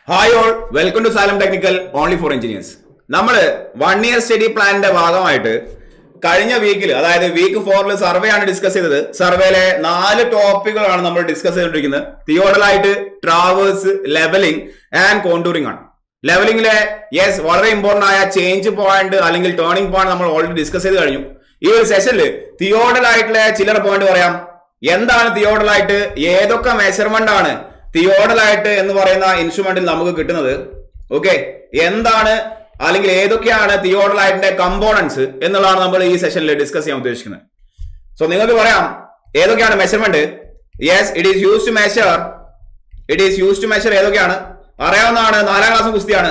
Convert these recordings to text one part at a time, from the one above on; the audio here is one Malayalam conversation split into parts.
hi all welcome to Xylem technical only for engineers നമ്മൾ വൺ ഇയർ സ്റ്റഡി പ്ലാനിന്റെ ഭാഗമായിട്ട് കഴിഞ്ഞ വീക്കിൽ അതായത് വീക്ക് ഫോറിൽ സർവേ ആണ് ഡിസ്കസ് ചെയ്തത് സർവേയിലെ നാല് ടോപ്പിക്കുകളാണ് നമ്മൾ ഡിസ്കസ് ചെയ്തിരിക്കുന്നത് തിയോഡലായിട്ട് ട്രാവേഴ്സ് ലെവലിംഗ് ആൻഡ് കോണ്ടൂറിംഗ് ആണ് ലെവലിംഗിലെ യെസ് വളരെ ഇമ്പോർട്ടന്റ് ആയ ചേഞ്ച് പോയിന്റ് അല്ലെങ്കിൽ ടേണിംഗ് പോയിന്റ് നമ്മൾ ഓൾറെഡി ഡിസ്കസ് ചെയ്ത് കഴിഞ്ഞു ഈ ഒരു സെഷനിൽ തിയോഡൽ ആയിട്ടുള്ള ചില്ലറ പോയിന്റ് പറയാം എന്താണ് തിയോഡൽ ആയിട്ട് ഏതൊക്കെ മെഷർമെന്റ് ആണ് തിയോഡൽ ആയിട്ട് എന്ന് പറയുന്ന ഇൻസ്ട്രുമെന്റിൽ നമുക്ക് കിട്ടുന്നത് ഓക്കെ എന്താണ് അല്ലെങ്കിൽ ഏതൊക്കെയാണ് തിയോഡൽ ആയിട്ടിന്റെ കമ്പോണൻസ് എന്നുള്ളതാണ് നമ്മൾ ഈ സെഷനിൽ ഡിസ്കസ് ചെയ്യാൻ ഉദ്ദേശിക്കുന്നത് സോ നിങ്ങൾക്ക് പറയാം ഏതൊക്കെയാണ് measurement yes it is use to measure it is use to measure ഏതൊക്കെയാണ് അറിയാവുന്നതാണ് നാലാം ക്ലാസ് കുസ്തിയാണ്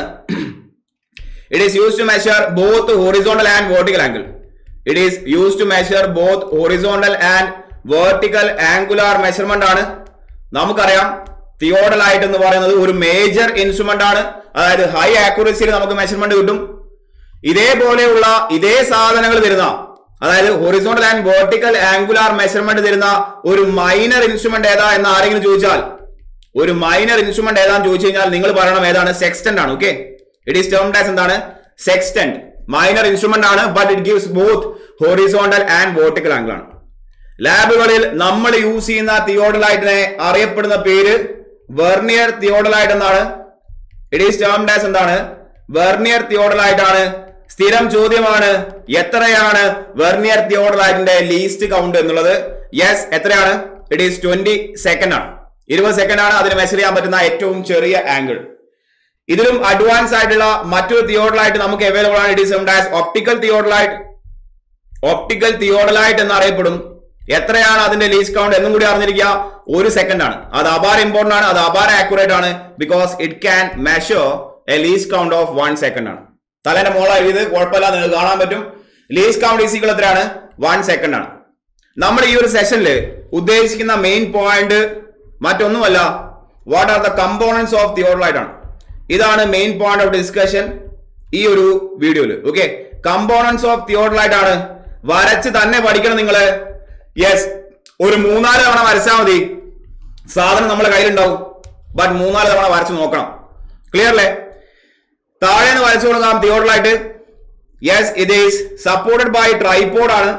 it is use to measure both horizontal and vertical angle it is use to measure both horizontal and vertical angular measurement ആണ് നമുക്കറിയാം തിയോഡൽ ആയിട്ട് എന്ന് പറയുന്നത് ഒരു മേജർ ഇൻസ്ട്രുമെന്റ് ആണ് അതായത് ഹൈ ആക്യുറസിയിൽ നമുക്ക് മെഷർമെന്റ് കിട്ടും ഇതേപോലെയുള്ള ഇതേ സാധനങ്ങൾ തരുന്ന അതായത് horizontal and vertical angular measurement തരുന്ന ഒരു മൈനർ ഇൻസ്ട്രുമെന്റ് ഏതാ എന്ന് ആരെങ്കിലും ചോദിച്ചാൽ ഒരു മൈനർ ഇൻസ്ട്രുമെന്റ് ഏതാന്ന് ചോദിച്ചു കഴിഞ്ഞാൽ നിങ്ങൾ പറയണം ഏതാണ് സെക്സ്റ്റന്റ് ആണ് okay it is termed as എന്താണ് സെക്സ്റ്റന്റ് മൈനർ ഇൻസ്ട്രുമെന്റ് ആണ് but it gives both horizontal and vertical angle ആണ് ലാബുകളിൽ നമ്മൾ യൂസ് ചെയ്യുന്ന തിയോഡലൈറ്റിനെ അറിയപ്പെടുന്ന പേര് വെർണിയർ തിയോഡലൈറ്റ് എന്നാണ് ഇറ്റ് ഈസ് ടേംഡ് ആസ് എന്താണ് വെർണിയർ തിയോഡലൈറ്റ് ആണ് സ്ഥിരം ചോദ്യമാണ് എത്രയാണ് വെർണിയർ തിയോഡലൈറ്റിന്റെ ലീസ്റ്റ് കൗണ്ട് എന്നുള്ളത് യെസ് എത്രയാണ് ഇറ്റ് ഈസ് ട്വന്റി സെക്കൻഡ് ആണ് ഇരുപത് സെക്കൻഡ് ആണ് അതിന് മെഷർ ചെയ്യാൻ പറ്റുന്ന ഏറ്റവും ചെറിയ ആംഗിൾ ഇതിലും അഡ്വാൻസ് ആയിട്ടുള്ള മറ്റൊരു തിയോഡലൈറ്റ് നമുക്ക് അവൈലബിൾ ആണ് it is termed as optical theodolite optical theodolite എന്നറിയപ്പെടും എത്രയാണ് അതിന്റെ ലീസ് കൗണ്ട് എന്നും കൂടി അറിഞ്ഞിരിക്കുക ഒരു സെക്കൻഡ് ആണ് അത് അപാര ഇമ്പോർട്ടന്റ് ആണ് അത് അപാര ആക്യുറേറ്റ് ആണ് because it can measure a least count of one second ആണ് തലേന്റെ മോള എഴുതിയത് കുഴപ്പമില്ല നിങ്ങൾക്ക് കാണാൻ പറ്റും ലീസ് കൗണ്ട് ഈസിക്കൽ എത്രയാണ് വൺ സെക്കൻഡ് ആണ് നമ്മൾ ഈ ഒരു സെഷനിൽ ഉദ്ദേശിക്കുന്ന മെയിൻ പോയിന്റ് മറ്റൊന്നുമല്ല what are the components of theodolite ആണ് ഇതാണ് മെയിൻ പോയിന്റ് ഓഫ് ഡിസ്കഷൻ ഈ ഒരു വീഡിയോയിൽ ഓക്കെ കമ്പോണൻസ് ഓഫ് തിയോഡലൈറ്റ് ആണ് വരച്ച് തന്നെ പഠിക്കണം നിങ്ങള് യെസ് ഒരു മൂന്നാല് തവണ വരച്ചാൽ മതി സാധനം നമ്മുടെ കയ്യിലുണ്ടാവും ബട്ട് മൂന്നാല് തവണ വരച്ച് നോക്കണം ക്ലിയർ അല്ലേ താഴെ നിന്ന് വരച്ചു കൊടുക്കാം തിയോഡലായിട്ട് യെസ് ഇത് ഈസ് സപ്പോർട്ടഡ് ബൈ ട്രൈപോഡ് ആണ്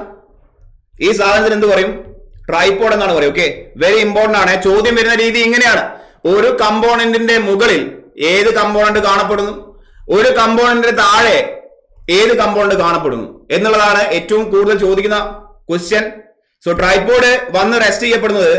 ഈ സാധനത്തിന് എന്ത് പറയും ട്രൈപോഡ് എന്നാണ് പറയും ഓക്കെ വെരി ഇമ്പോർട്ടന്റ് ആണ് ചോദ്യം വരുന്ന രീതി ഇങ്ങനെയാണ് ഒരു കമ്പോണന്റിന്റെ മുകളിൽ ഏത് കമ്പോണന്റ് കാണപ്പെടുന്നു ഒരു കമ്പോണന്റിന്റെ താഴെ ഏത് കമ്പോണന്റ് കാണപ്പെടുന്നു എന്നുള്ളതാണ് ഏറ്റവും കൂടുതൽ ചോദിക്കുന്ന ക്വസ്റ്റ്യൻ സോ ട്രൈപോഡ് വന്ന് റെസ്റ്റ് ചെയ്യപ്പെടുന്നത്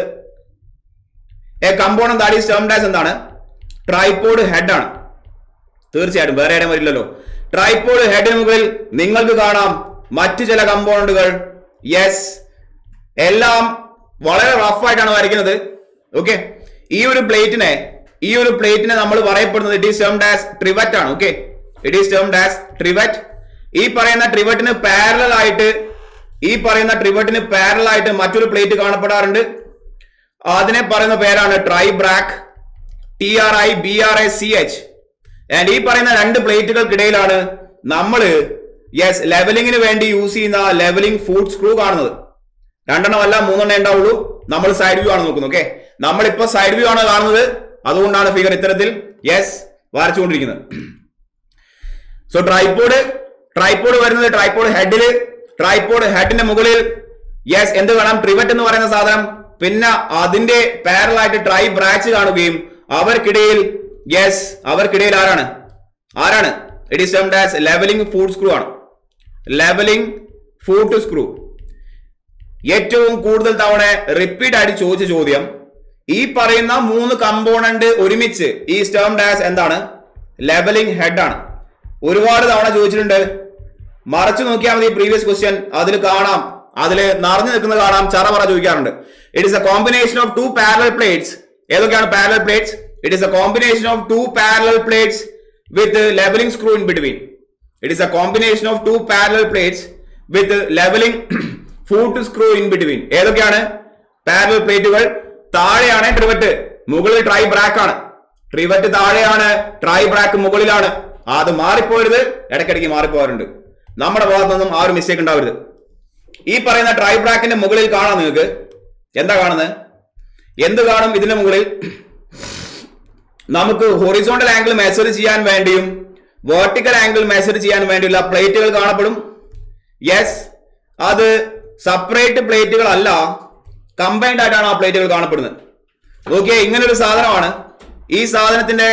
a component that is termed as എന്താണ് ട്രൈപോഡ് ഹെഡ് ആണ് തീർച്ചയായിട്ടും വേറെ ഇടം വരില്ലല്ലോ ട്രൈപോഡ് ഹെഡിന് മുകളിൽ നിങ്ങൾക്ക് കാണാം മറ്റു ചില കമ്പോണന്റുകൾ യെസ് എല്ലാം വളരെ റഫ് ആയിട്ടാണ് വരയ്ക്കുന്നത് ഓക്കെ ഈ ഒരു പ്ലേറ്റിനെ ഈ ഒരു പ്ലേറ്റിനെ നമ്മൾ പറയപ്പെടുന്നത് it is termed as trivet ആണ് okay it is termed as trivet ഈ പറയുന്ന ട്രിവറ്റിന് പാരലൽ ആയിട്ട് ഈ പറയുന്ന ട്രിവറ്റിന് പാരലൽ ആയിട്ട് മറ്റൊരു പ്ലേറ്റ് കാണപ്പെടാറുണ്ട് അതിനെ പറയുന്ന പേരാണ് tribrach T R I B R I C H and ഈ പറയുന്ന രണ്ട് പ്ലേറ്റുകൾക്കിടയിലാണ് നമ്മൾ യെസ് ലെവലിങ്ങിന് വേണ്ടി യൂസ് ചെയ്യുന്ന ലെവലിംഗ് ഫുഡ് സ്ക്രൂ കാണുന്നത് രണ്ടെണ്ണം അല്ല മൂന്നെണ്ണം ഉണ്ടാവുള്ളൂ നമ്മൾ സൈഡ് വ്യൂ ആണ് നോക്കുന്നത് ഓക്കെ നമ്മളിപ്പോ സൈഡ് വ്യൂ ആണ് കാണുന്നത് അതുകൊണ്ടാണ് ഫിഗർ ഇത്തരത്തിൽ യെസ് വരച്ചുകൊണ്ടിരിക്കുന്നത് സോ ട്രൈപോഡ് ട്രൈപോഡ് വരുന്നത് ട്രൈപോഡ് ഹെഡില് ട്രൈപോഡ് ഹെഡിന്റെ മുകളിൽ യെസ് എന്ത് വേണം ട്രിവറ്റ് എന്ന് പറയുന്ന സാധനം പിന്നെ അതിന്റെ പാരലായിട്ട് ട്രൈ ബ്രാച്ച് കാണുകയും അവർക്കിടയിൽ യെസ് അവർക്കിടയിൽ ആരാണ് ആരാണ് it is termed as levelling foot screw ആണ് ലെവലിംഗ് ഫുഡ് സ്ക്രൂ ഏറ്റവും കൂടുതൽ തവണ റിപ്പീറ്റ് ആയിട്ട് ചോദിച്ച ചോദ്യം ഈ പറയുന്ന മൂന്ന് കമ്പോണന്റ് ഒരുമിച്ച് ഈ സ്റ്റേംഡ് ആസ് എന്താണ് ലെവലിംഗ് ഹെഡ് ആണ് ഒരുപാട് തവണ ചോദിച്ചിട്ടുണ്ട് മറച്ചു നോക്കിയാൽ മതി പ്രീവിയസ് ക്വസ്റ്റ്യൻ അതിൽ കാണാം അതിൽ നിറഞ്ഞു നിൽക്കുന്നത് കാണാം ചറ പറ ചോദിക്കാറുണ്ട് it is a combination of two parallel plates ഏതൊക്കെയാണ് parallel plates it is a combination of two parallel plates with levelling screw in between it is a combination of two parallel plates with levelling foot screw in between ഏതൊക്കെയാണ് പാരലൽ പ്ലേറ്റുകൾ താഴെയാണ് ട്രിവറ്റ് മുകളിൽ ട്രൈ ബ്രാക്ക് ആണ് ട്രിവറ്റ് താഴെയാണ് ട്രൈ ബ്രാക്ക് മുകളിലാണ് അത് മാറിപ്പോരുത് ഇടയ്ക്കിടയ്ക്ക് മാറിപ്പോകാറുണ്ട് നമ്മുടെ ഭാഗത്തൊന്നും ആ ഒരു മിസ്റ്റേക്ക് ഉണ്ടാവരുത് ഈ പറയുന്ന ട്രൈ ബ്രാക്കിന്റെ മുകളിൽ കാണാം നിങ്ങൾക്ക് എന്താ കാണുന്നത് എന്ത് കാണും ഇതിന്റെ മുകളിൽ നമുക്ക് ഹൊറിസോണ്ടൽ ആംഗിൾ മെഷർ ചെയ്യാൻ വേണ്ടിയും വെർട്ടിക്കൽ ആംഗിൾ മെഷർ ചെയ്യാൻ വേണ്ടിയുള്ള പ്ലേറ്റുകൾ കാണപ്പെടും യെസ് അത് സെപ്പറേറ്റ് പ്ലേറ്റുകൾ അല്ല കമ്പൈൻഡ് ആയിട്ടാണ് ആ പ്ലേറ്റുകൾ കാണപ്പെടുന്നത് ഓക്കെ ഇങ്ങനെ ഒരു സാധനമാണ് ഈ സാധനത്തിന്റെ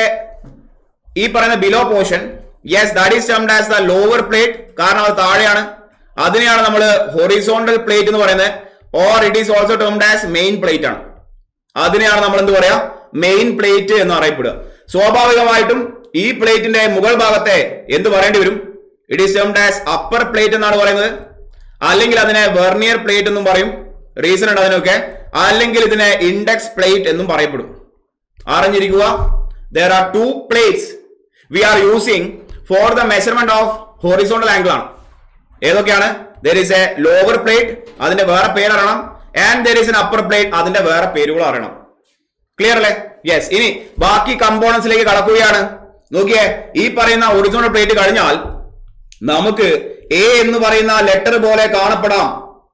ഈ പറയുന്ന below portion yes that is termed as the lower plate കാരണം അത് താഴെയാണ് അതിനെയാണ് നമ്മൾ ഹൊറിസോണ്ടൽ പ്ലേറ്റ് എന്ന് പറയുന്നത് or it is also termed as main plate ആണ് അതിനെയാണ് നമ്മൾ എന്ത് പറയാ മെയിൻ പ്ലേറ്റ് എന്ന് അറിയപ്പെടുക സ്വാഭാവികമായിട്ടും ഈ പ്ലേറ്റിന്റെ മുകൾ ഭാഗത്തെ എന്ത് പറയേണ്ടി വരും it is termed as upper plate എന്നാണ് പറയുന്നത് അല്ലെങ്കിൽ അതിനെ വെർണിയർ പ്ലേറ്റ് എന്നും പറയും റീസൺ ഉണ്ട് അതിനൊക്കെ അല്ലെങ്കിൽ ഇതിനെ ഇൻഡെക്സ് പ്ലേറ്റ് എന്നും പറയപ്പെടും അറിഞ്ഞിരിക്കുക there are two plates we are using for the measurement of horizontal angle ആണ് ഏതൊക്കെയാണ് there is a lower plate അതിന്റെ വേറെ പേര് അറിയണം and there is an upper plate അതിന്റെ വേറെ പേരുകൾ അറിയണം ക്ലിയർ അല്ലേ യെസ് ഇനി ബാക്കി കമ്പോണൻസിലേക്ക് കടക്കുകയാണ് നോക്കിയേ ഈ പറയുന്ന ഒറിജിനൽ പ്ലേറ്റ് കഴിഞ്ഞാൽ നമുക്ക് എ എന്ന് പറയുന്ന ലെറ്റർ പോലെ കാണപ്പെടാം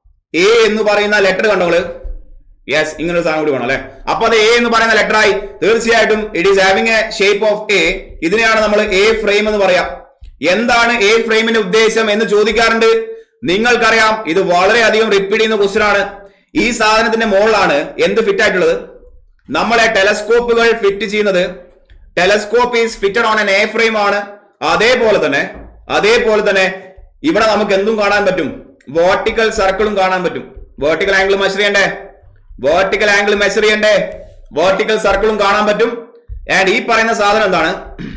എ എന്ന് പറയുന്ന ലെറ്റർ കണ്ടോള് യെസ് ഇങ്ങനെ ഒരു സാധനം കൂടി വേണം അല്ലെ അപ്പൊ അത് എ എന്ന് പറയുന്ന ലെറ്റർ ആയി തീർച്ചയായിട്ടും it is having a shape of a ഇതിനെയാണ് നമ്മൾ എ ഫ്രെയിം എന്ന് പറയാം എന്താണ് എ ഫ്രെയിമിന്റെ ഉദ്ദേശം എന്ന് ചോദിക്കാറുണ്ട് നിങ്ങൾക്കറിയാം ഇത് വളരെയധികം റിപ്പീറ്റ് ചെയ്യുന്ന ക്വസ്റ്റ്യൻ ആണ് ഈ സാധനത്തിന്റെ മുകളിലാണ് എന്ത് ഫിറ്റ് ആയിട്ടുള്ളത് നമ്മളെ ടെലസ്കോപ്പുകൾ ഫിറ്റ് ചെയ്യുന്നത് telescope is fitted on an A frame ആണ് അതേപോലെ തന്നെ അതേപോലെ തന്നെ ഇവിടെ നമുക്ക് എന്തും കാണാൻ പറ്റും വേർട്ടിക്കൽ സർക്കിളും കാണാൻ പറ്റും വേർട്ടിക്കൽ ആംഗിൾ മെഷർ ചെയ്യണ്ടേ വേർട്ടിക്കൽ ആംഗിൾ മെഷർ ചെയ്യണ്ടേ വേർട്ടിക്കൽ സർക്കിളും കാണാൻ പറ്റും ആൻഡ് ഈ പറയുന്ന സാധനം എന്താണ്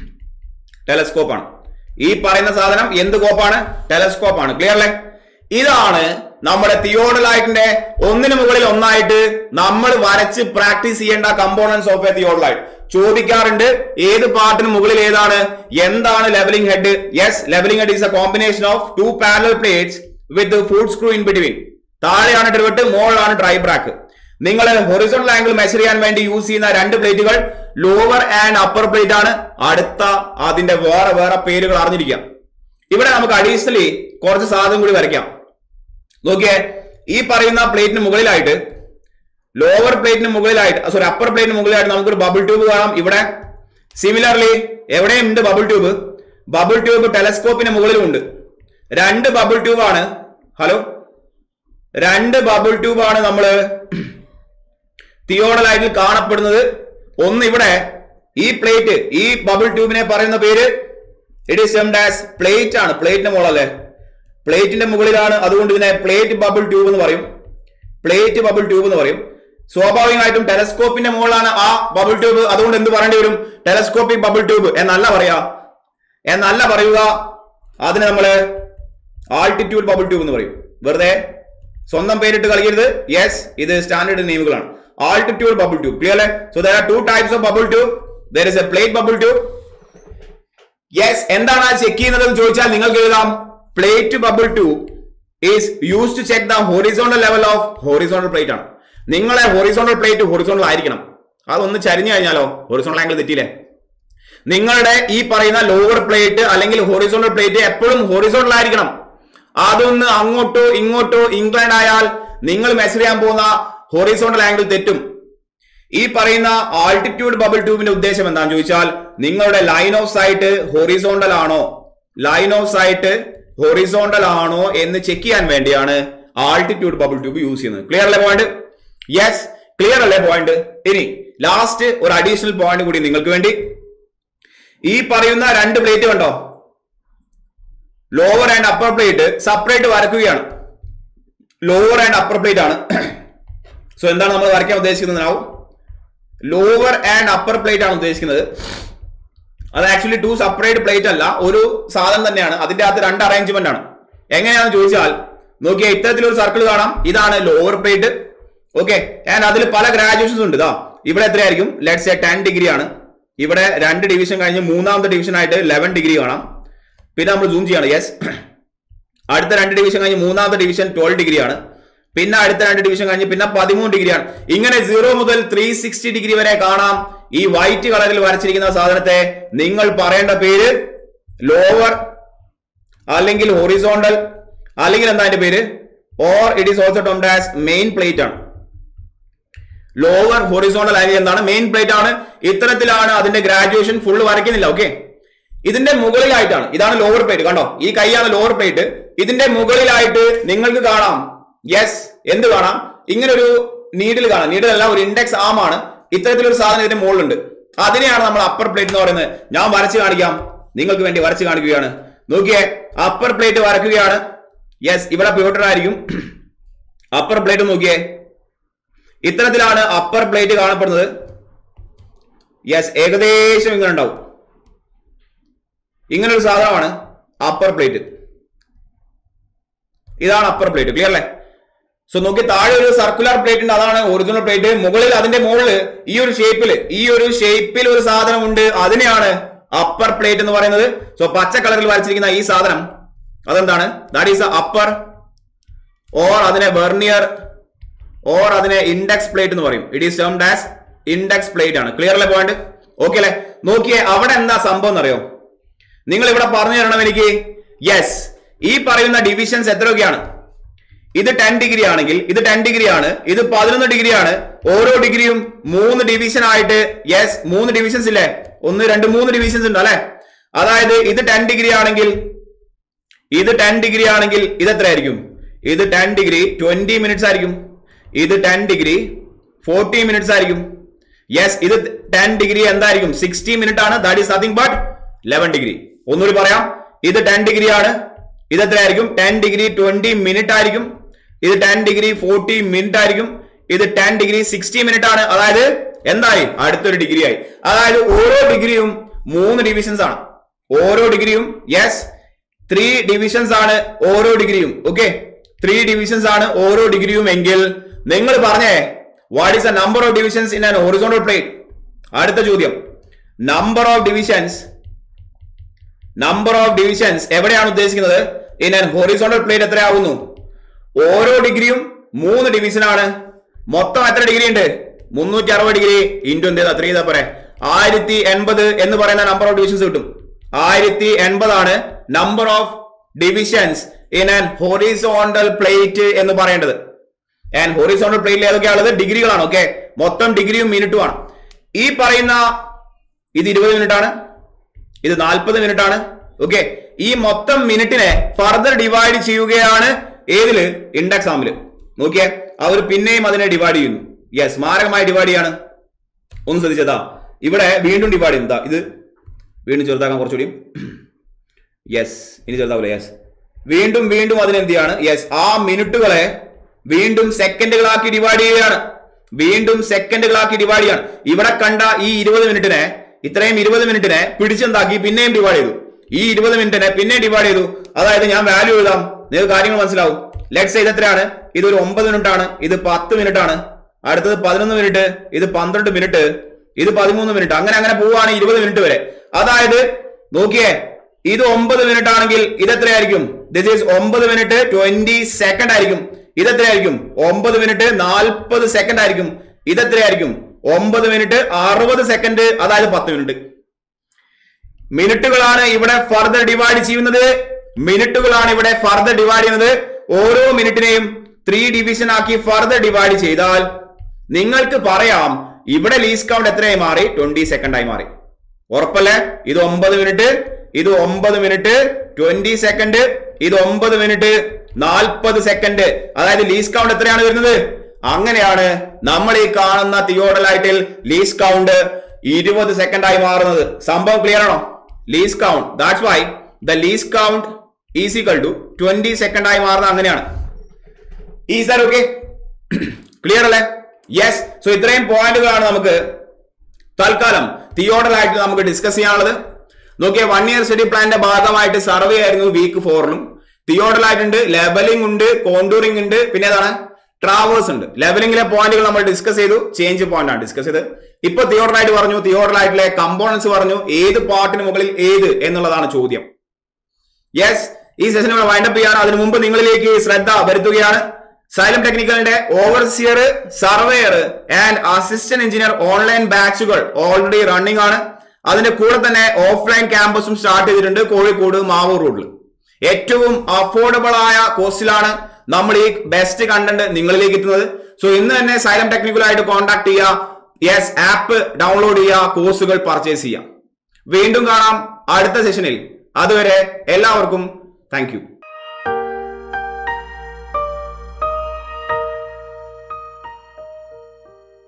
ടെലസ്കോപ്പ് ആണ് ഈ പറയുന്ന സാധനം എന്ത് കോപ്പാണ് ടെലസ്കോപ്പ് ആണ് ക്ലിയർ അല്ലേ ഇതാണ് നമ്മുടെ തിയോഡലൈറ്റിന്റെ ഒന്നിനു മുകളിൽ ഒന്നായിട്ട് നമ്മൾ വരച്ച് പ്രാക്ടീസ് ചെയ്യേണ്ട കമ്പോണൻസ് ഓഫ് എ തിയോഡലൈറ്റ് ചോദിക്കാറുണ്ട് ഏത് പാർട്ടിന് മുകളിൽ ഏതാണ് എന്താണ് levelling head yes levelling head is a combination of two parallel plates with foot screw in between താഴെയാണ് ഡ്രിവറ്റ് മുകളിലാണ് ഡ്രൈ ബ്രാക്ക് നിങ്ങൾ ഹൊറിസോണൽ ആംഗിൾ മെഷർ ചെയ്യാൻ വേണ്ടി യൂസ് ചെയ്യുന്ന രണ്ട് പ്ലേറ്റുകൾ ലോവർ ആൻഡ് അപ്പർ പ്ലേറ്റ് ആണ് അടുത്ത അതിന്റെ വേറെ വേറെ പേരുകൾ അറിഞ്ഞിരിക്കാം ഇവിടെ നമുക്ക് അഡീഷണലി കുറച്ച് സാധനം കൂടി വരയ്ക്കാം നോക്കിയേ ഈ പറയുന്ന പ്ലേറ്റിന് മുകളിലായിട്ട് ലോവർ പ്ലേറ്റിന് മുകളിലായിട്ട് സോറി അപ്പർ പ്ലേറ്റിന് മുകളിലായിട്ട് നമുക്കൊരു ബബിൾ ട്യൂബ് കാണാം ഇവിടെ സിമിലർലി എവിടെയും ഉണ്ട് ബബിൾ ട്യൂബ് ബബിൾ ട്യൂബ് ടെലസ്കോപ്പിന് മുകളിലും ഉണ്ട് രണ്ട് ബബിൾ ട്യൂബ് ആണ് ഹലോ രണ്ട് ബബിൾ ട്യൂബ് ആണ് നമ്മള് തിയോഡലൈറ്റിൽ കാണപ്പെടുന്നത് ഒന്ന് ഇവിടെ ഈ പ്ലേറ്റ് ഈ ബബിൾ ട്യൂബിനെ പറയുന്ന പേര് it is termed as plate ആണ് പ്ലേറ്റിന്റെ മുകളല്ലേ പ്ലേറ്റിന്റെ മുകളിലാണ് അതുകൊണ്ട് ഇതിനെ പ്ലേറ്റ് ബബിൾ ട്യൂബ് എന്ന് പറയും പ്ലേറ്റ് ബബിൾ ട്യൂബ് എന്ന് പറയും സ്വാഭാവികമായിട്ടും ടെലസ്കോപ്പിന്റെ മുകളിലാണ് ആ ബബിൾ ട്യൂബ് അതുകൊണ്ട് എന്ത് പറയേണ്ടി വരും ടെലസ്കോപ്പിക് ബബിൾ ട്യൂബ് എന്നല്ല പറയാ എന്നല്ല പറയുക അതിന് നമ്മള് ആൾട്ടിറ്റ്യൂഡ് ബബിൾ ട്യൂബ് എന്ന് പറയും വെറുതെ സ്വന്തം പേരിട്ട് കളിക്കരുത് യെസ് ഇത് സ്റ്റാൻഡേർഡ് നെയിമുകളാണ് ആൾട്ടിറ്റ്യൂഡ് ബബിൾ ട്യൂബ് ക്ലിയർ അല്ലേ so there are two types of bubble tube there is a plate bubble tube yes എന്താണ് ആ ചെക്ക് ചെയ്യുന്നത് എന്ന് ചോദിച്ചാൽ നിങ്ങൾക്ക് എഴുതാം plate bubble tube is use to check the horizontal level of horizontal plate ആണ് നിങ്ങളെ ഹൊറിസോണ്ടൽ പ്ലേറ്റ് ഹൊറിസോണ്ടൽ ആയിരിക്കണം അതൊന്ന് ചരിഞ്ഞു കഴിഞ്ഞാലോ ഹൊറിസോണ്ടൽ ആംഗിൾ തെറ്റിയില്ലേ നിങ്ങളുടെ ഈ പറയുന്ന ലോവർ പ്ലേറ്റ് അല്ലെങ്കിൽ ഹൊറിസോണ്ടൽ പ്ലേറ്റ് എപ്പോഴും ഹൊറിസോണ്ടൽ ആയിരിക്കണം അതൊന്ന് അങ്ങോട്ടോ ഇങ്ങോട്ടോ ഇൻക്ലൈൻഡ് ആയാൽ നിങ്ങൾ മെഷർ ചെയ്യാൻ പോകുന്ന ഹൊറിസോണ്ടൽ ആംഗിൾ തെറ്റും ഈ പറയുന്ന ആൾട്ടിറ്റ്യൂഡ് ബബിൾ ട്യൂബിന്റെ ഉദ്ദേശം എന്താണെന്ന് ചോദിച്ചാൽ നിങ്ങളുടെ ലൈൻ ഓഫ് സൈറ്റ് ഹൊറിസോണ്ടൽ ആണോ ലൈൻ ഓഫ് സൈറ്റ് ഹൊറിസോണ്ടൽ ആണോ എന്ന് ചെക്ക് ചെയ്യാൻ വേണ്ടിയാണ് ആൾട്ടിറ്റ്യൂഡ് ബബിൾ ട്യൂബ് യൂസ് ചെയ്യുന്നത് ക്ലിയർ അല്ലേ പോയിന്റ് യെസ് ക്ലിയർ അല്ലേ പോയിന്റ് ഇനി ലാസ്റ്റ് ഒരു അഡീഷണൽ പോയിന്റ് കൂടി നിങ്ങൾക്ക് വേണ്ടി ഈ പറയുന്ന രണ്ട് പ്ലേറ്റ് കണ്ടോ lower and upper plate separate വരക്കുകയാണ് ലോവർ ആൻഡ് അപ്പർ പ്ലേറ്റ് ആണ് സോ എന്താണ് നമ്മൾ വരയ്ക്കാൻ ഉദ്ദേശിക്കുന്നത് നാവും ലോവർ ആൻഡ് അപ്പർ പ്ലേറ്റ് ആണ് ഉദ്ദേശിക്കുന്നത് അത് ആക്ച്വലി ടു സെപ്പറേറ്റ് പ്ലേറ്റ് അല്ല ഒരു സാധനം തന്നെയാണ് അതിന്റെ അകത്ത് രണ്ട് അറേഞ്ച്മെന്റ് ആണ് എങ്ങനെയാണെന്ന് ചോദിച്ചാൽ നോക്കിയാൽ ഇത്തരത്തിലൊരു സർക്കിൾ കാണാം ഇതാണ് ലോവർ പ്ലേറ്റ് ഓക്കെ ആൻഡ് അതിൽ പല ഗ്രാജുവേഷൻസ് ഉണ്ട് ഇതാ ഇവിടെ എത്രയായിരിക്കും ലെറ്റ്സ് എ ടെൻ ഡിഗ്രി ആണ് ഇവിടെ രണ്ട് ഡിവിഷൻ കഴിഞ്ഞ് മൂന്നാമത്തെ ഡിവിഷൻ ആയിട്ട് ലെവൻ ഡിഗ്രി കാണാം പിന്നെ നമ്മൾ സൂം ചെയ്യണം യെസ് അടുത്ത രണ്ട് ഡിവിഷൻ കഴിഞ്ഞ് മൂന്നാമത്തെ ഡിവിഷൻ ട്വൽവ് ഡിഗ്രി ആണ് പിന്നെ അടുത്ത രണ്ട് ഡിവിഷൻ കഴിഞ്ഞ് പിന്നെ പതിമൂന്ന് ഡിഗ്രി ആണ് ഇങ്ങനെ സീറോ മുതൽ ത്രീ സിക്സ്റ്റി ഡിഗ്രി വരെ കാണാം ഈ വൈറ്റ് കളറിൽ വരച്ചിരിക്കുന്ന സാധനത്തെ നിങ്ങൾ പറയേണ്ട പേര് ലോവർ അല്ലെങ്കിൽ ഹൊറിസോണ്ടൽ അല്ലെങ്കിൽ എന്താ അതിന്റെ പേര് or it is also termed as main plate ആണ് ലോവർ ഹൊറിസോണ്ടൽ ആംഗിൾ എന്താണ് മെയിൻ പ്ലേറ്റ് ആണ് ഇത്തരത്തിലാണ് അതിന്റെ ഗ്രാജുവേഷൻ ഫുൾ വരയ്ക്കുന്നില്ല ഓക്കെ ഇതിന്റെ മുകളിലായിട്ടാണ് ഇതാണ് ലോവർ പ്ലേറ്റ് കണ്ടോ ഈ കൈയാണ് ലോവർ പ്ലേറ്റ് ഇതിന്റെ മുകളിലായിട്ട് നിങ്ങൾക്ക് കാണാം യെസ് എന്ത് കാണാം ഇങ്ങനെ ഒരു നീഡിൽ കാണാം നീഡിൽ അല്ല ഒരു ഇൻഡെക്സ് ആം ആണ് ഇത്തരത്തിലൊരു സാധനം ഇതിന്റെ മുകളിലുണ്ട് അതിനെയാണ് നമ്മൾ അപ്പർ പ്ലേറ്റ് എന്ന് പറയുന്നത് ഞാൻ വരച്ച് കാണിക്കാം നിങ്ങൾക്ക് വേണ്ടി വരച്ച് കാണിക്കുകയാണ് നോക്കിയേ അപ്പർ പ്ലേറ്റ് വരക്കുകയാണ് യെസ് ഇവിടെ പ്യൂട്ടർ ആയിരിക്കും അപ്പർ പ്ലേറ്റ് നോക്കിയേ ഇത്തരത്തിലാണ് അപ്പർ പ്ലേറ്റ് കാണപ്പെടുന്നത് യെസ് ഏകദേശം ഇങ്ങനെ ഉണ്ടാവും ഇങ്ങനെ ഒരു സാധനമാണ് അപ്പർ പ്ലേറ്റ് ഇതാണ് അപ്പർ പ്ലേറ്റ് ക്ലിയർ അല്ലേ സോ നോക്കി താഴെ ഒരു സർക്കുലർ പ്ലേറ്റ് ഉണ്ട് അതാണ് ഒറിജിനൽ പ്ലേറ്റ് മുകളിൽ അതിന്റെ മുകളിൽ ഈ ഒരു ഷേപ്പിൽ ഈ ഒരു ഷേപ്പിൽ ഒരു സാധനം ഉണ്ട് അതിനെയാണ് അപ്പർ പ്ലേറ്റ് എന്ന് പറയുന്നത് സോ പച്ച കളറിൽ വരച്ചിരിക്കുന്ന ഈ സാധനം അതെന്താണ് ദാറ്റ് ഈസ് അപ്പർ ഓർ അതിനെ വെർണിയർ ഓർ അതിനെ ഇൻഡെക്സ് പ്ലേറ്റ് എന്ന് പറയും it is termed as index plate ആണ് ക്ലിയർ അല്ലേ പോയിന്റ് ഓക്കെ അല്ലേ നോക്കിയേ അവിടെ എന്താ സംഭവം എന്നറിയോ നിങ്ങൾ ഇവിടെ പറഞ്ഞു തരണം എനിക്ക് യെസ് ഈ പറയുന്ന ഡിവിഷൻസ് എത്രയൊക്കെയാണ് ഇത് ടെൻ ഡിഗ്രി ആണെങ്കിൽ ഇത് ടെൻ ഡിഗ്രി ആണ് ഇത് പതിനൊന്ന് ഡിഗ്രി ആണ് ഓരോ ഡിഗ്രിയും മൂന്ന് ഡിവിഷൻ ആയിട്ട് യെസ് മൂന്ന് ഡിവിഷൻസ് ഇല്ലേ ഒന്ന് രണ്ട് മൂന്ന് ഡിവിഷൻസ് ഉണ്ട് അല്ലെ അതായത് ഇത് ടെൻ ഡിഗ്രി ആണെങ്കിൽ ഇത് ടെൻ ഡിഗ്രി ആണെങ്കിൽ ഇത് എത്രയായിരിക്കും ഇത് ടെൻ ഡിഗ്രി ട്വന്റി മിനിറ്റ്സ് ആയിരിക്കും ഇത് ടെൻ ഡിഗ്രി ഫോർട്ടി മിനിറ്റ്സ് ആയിരിക്കും യെസ് ഇത് ടെൻ ഡിഗ്രി എന്തായിരിക്കും സിക്സ്റ്റി മിനിറ്റ് ആണ് that is nothing but eleven degree ഒന്നുകൂടി പറയാം ഇത് ടെൻ ഡിഗ്രി ആണ് ഇത് എത്രയായിരിക്കും ടെൻ ഡിഗ്രി ട്വന്റി മിനിറ്റ് ആയിരിക്കും ഇത് ടെൻ ഡിഗ്രി ഫോർട്ടി മിനിറ്റ് ആയിരിക്കും ഇത് ടെൻ ഡിഗ്രി സിക്സ്റ്റി മിനിറ്റ് ആണ് അതായത് എന്തായി അടുത്തൊരു ഡിഗ്രി ആയി അതായത് ഓരോ ഡിഗ്രിയും മൂന്ന് ഡിവിഷൻസ് ആണ് ഓരോ ഡിഗ്രിയും യെസ് ത്രീ ഡിവിഷൻസ് ആണ് ഓരോ ഡിഗ്രിയും ഓക്കെ ത്രീ ഡിവിഷൻസ് ആണ് ഓരോ ഡിഗ്രിയും എങ്കിൽ നിങ്ങൾ പറഞ്ഞേ what is the number of divisions in an horizontal plate അടുത്ത ചോദ്യം number of divisions number of divisions എവിടെയാണ് ഉദ്ദേശിക്കുന്നത് ഇൻ ആൻ ഹൊറിസോണ്ടൽ പ്ലേറ്റ് എത്രയാവുന്നു ഓരോ ഡിഗ്രിയും മൂന്ന് ഡിവിഷൻ ആണ് മൊത്തം എത്ര ഡിഗ്രി ഉണ്ട് മുന്നൂറ്റി അറുപത് ഡിഗ്രി ഇൻറ്റു എന്ത് ചെയ്താ അത്രയും പോരെ ആയിരത്തി എൺപത് എന്ന് പറയുന്ന നമ്പർ ഓഫ് ഡിവിഷൻസ് കിട്ടും ആയിരത്തി എൺപതാണ് number of divisions in an horizontal plate എന്ന് പറയേണ്ടത് ആൻഡ് ഹൊറിസോണ്ടൽ പ്ലേറ്റിൽ ഏതൊക്കെയാണുള്ളത് ഡിഗ്രികളാണ് ഓക്കെ മൊത്തം ഡിഗ്രിയും മിനിറ്റും ആണ് ഈ പറയുന്ന ഇത് ഇരുപത് മിനിറ്റ് ആണ് ഇത് നാൽപ്പത് മിനിറ്റ് ആണ് ഓക്കെ ഈ മൊത്തം മിനിറ്റിനെ ഫർദർ ഡിവൈഡ് ചെയ്യുകയാണ് ഏതില് ഇൻഡെക്സ് ആമില് നോക്കിയേ അവർ പിന്നെയും അതിനെ ഡിവൈഡ് ചെയ്യുന്നു യെസ് മാരകമായി ഡിവൈഡ് ചെയ്യാണ് ഒന്ന് ശ്രദ്ധിച്ചതാ ഇവിടെ വീണ്ടും ഡിവൈഡ് ചെയ്യുന്നതാ ഇത് വീണ്ടും ചെറുതാക്കാൻ കുറച്ചുകൂടി യെസ് ഇനി ചെറുതാവില്ല യെസ് വീണ്ടും വീണ്ടും അതിനെന്ത് ചെയ്യാണ് യെസ് ആ മിനിറ്റുകളെ വീണ്ടും സെക്കൻഡുകളാക്കി ഡിവൈഡ് ചെയ്യുകയാണ് വീണ്ടും സെക്കൻഡുകളാക്കി ഡിവൈഡ് ചെയ്യാണ് ഇവിടെ കണ്ട ഈ ഇരുപത് മിനിറ്റിനെ ഇത്രയും ഇരുപത് മിനിറ്റിനെ പിടിച്ചെന്താക്കി പിന്നെയും ഡിവൈഡ് ചെയ്തു ഈ ഇരുപത് മിനിറ്റിനെ പിന്നെയും ഡിവൈഡ് ചെയ്തു അതായത് ഞാൻ വാല്യൂ എഴുതാം നിങ്ങൾക്ക് കാര്യങ്ങൾ മനസ്സിലാവും ലെറ്റ്സ് ഇത് എത്രയാണ് ഇത് ഒരു ഒമ്പത് മിനിറ്റ് ആണ് ഇത് പത്ത് മിനിറ്റ് ആണ് അടുത്തത് പതിനൊന്ന് മിനിറ്റ് ഇത് പന്ത്രണ്ട് മിനിറ്റ് ഇത് പതിമൂന്ന് മിനിറ്റ് അങ്ങനെ അങ്ങനെ പോവുകയാണ് ഇരുപത് മിനിറ്റ് വരെ അതായത് നോക്കിയേ ഇത് ഒമ്പത് മിനിറ്റ് ആണെങ്കിൽ ഇത് എത്രയായിരിക്കും ദിസ് ഈസ് ഒമ്പത് മിനിറ്റ് ട്വന്റി സെക്കൻഡ് ആയിരിക്കും ഇത് എത്രയായിരിക്കും ഒമ്പത് മിനിറ്റ് നാൽപ്പത് സെക്കൻഡ് ആയിരിക്കും ഇത് എത്രയായിരിക്കും ഒമ്പത് മിനിറ്റ് അറുപത് സെക്കൻഡ് അതായത് പത്ത് മിനിറ്റ് മിനിറ്റുകളാണ് ഇവിടെ ഫർദർ ഡിവൈഡ് ചെയ്യുന്നത് മിനിറ്റുകളാണ് ഇവിടെ ഫർദർ ഡിവൈഡ് ചെയ്യുന്നത് ഓരോ മിനിറ്റിനെയും ത്രീ ഡിവിഷൻ ആക്കി ഫർദർ ഡിവൈഡ് ചെയ്താൽ നിങ്ങൾക്ക് പറയാം ഇവിടെ ലീസ് കൗണ്ട് എത്രയായി മാറി ട്വന്റി സെക്കൻഡ് ആയി മാറി ഉറപ്പല്ലേ ഇത് ഒമ്പത് മിനിറ്റ് ഇത് ഒമ്പത് മിനിറ്റ് ട്വന്റി സെക്കൻഡ് ഇത് ഒമ്പത് മിനിറ്റ് നാൽപ്പത് സെക്കൻഡ് അതായത് ലീസ് കൗണ്ട് എത്രയാണ് വരുന്നത് അങ്ങനെയാണ് നമ്മൾ ഈ കാണുന്ന തിയോഡലൈറ്റിൽ ലീസ് കൗണ്ട് ഇരുപത് സെക്കൻഡ് ആയി മാറുന്നത് സംഭവം ക്ലിയർ ആണോ least count that's why the least count is equal to twenty second ആയി മാറുന്നത് അങ്ങനെയാണ് ഈ സാർ ഓക്കെ ക്ലിയർ അല്ലേ യെസ് സോ ഇത്രയും പോയിന്റുകളാണ് നമുക്ക് തൽക്കാലം തിയോഡലായിട്ട് നമുക്ക് ഡിസ്കസ് ചെയ്യാനുള്ളത് നോക്കിയ വൺ ഇയർ സ്റ്റഡി പ്ലാന്റെ ഭാഗമായിട്ട് സർവേ ആയിരുന്നു വീക്ക് ഫോറിലും തിയോഡലായിട്ടുണ്ട് ലെവലിംഗ് ഉണ്ട് കോണ്ടൂറിംഗ് ഉണ്ട് പിന്നെ ഏതാണ് ട്രാവേഴ്സ് ഉണ്ട് ലെവലിംഗിലെ പോയിന്റുകൾ നമ്മൾ ഡിസ്കസ് ചെയ്തു ചേഞ്ച് പോയിന്റ് ആണ് ഡിസ്കസ് ചെയ്ത് ഇപ്പൊ തിയോഡലായിട്ട് പറഞ്ഞു തിയോഡലായിട്ടിലെ കമ്പോണൻസ് പറഞ്ഞു ഏത് പാർട്ടിന് മുകളിൽ ഏത് എന്നുള്ളതാണ് ചോദ്യം യെസ് ഈ സെഷൻ ഇവിടെ വൈൻഡപ്പ് ചെയ്യാണ് അതിനു മുമ്പ് നിങ്ങളിലേക്ക് ശ്രദ്ധ വരുത്തുകയാണ് സൈലം ടെക്നിക്കലിന്റെ overseer surveyor and assistant engineer online ബാച്ചുകൾ ഓൾറെഡി റണ്ണിംഗ് ആണ് അതിന്റെ കൂടെ തന്നെ ഓഫ്ലൈൻ ക്യാമ്പസും സ്റ്റാർട്ട് ചെയ്തിട്ടുണ്ട് കോഴിക്കോട് മാവൂർ റോഡിൽ ഏറ്റവും അഫോർഡബിൾ ആയ കോസ്റ്റിലാണ് നമ്മൾ ഈ ബെസ്റ്റ് കണ്ടന്റ് നിങ്ങളിലേക്ക് എത്തുന്നത് സോ ഇന്ന് തന്നെ സൈലം ടെക്നിക്കലായിട്ട് കോൺടാക്ട് ചെയ്യുക യെസ് ആപ്പ് ഡൗൺലോഡ് ചെയ്യുക കോഴ്സുകൾ പർച്ചേസ് ചെയ്യുക വീണ്ടും കാണാം അടുത്ത സെഷനിൽ അതുവരെ എല്ലാവർക്കും താങ്ക്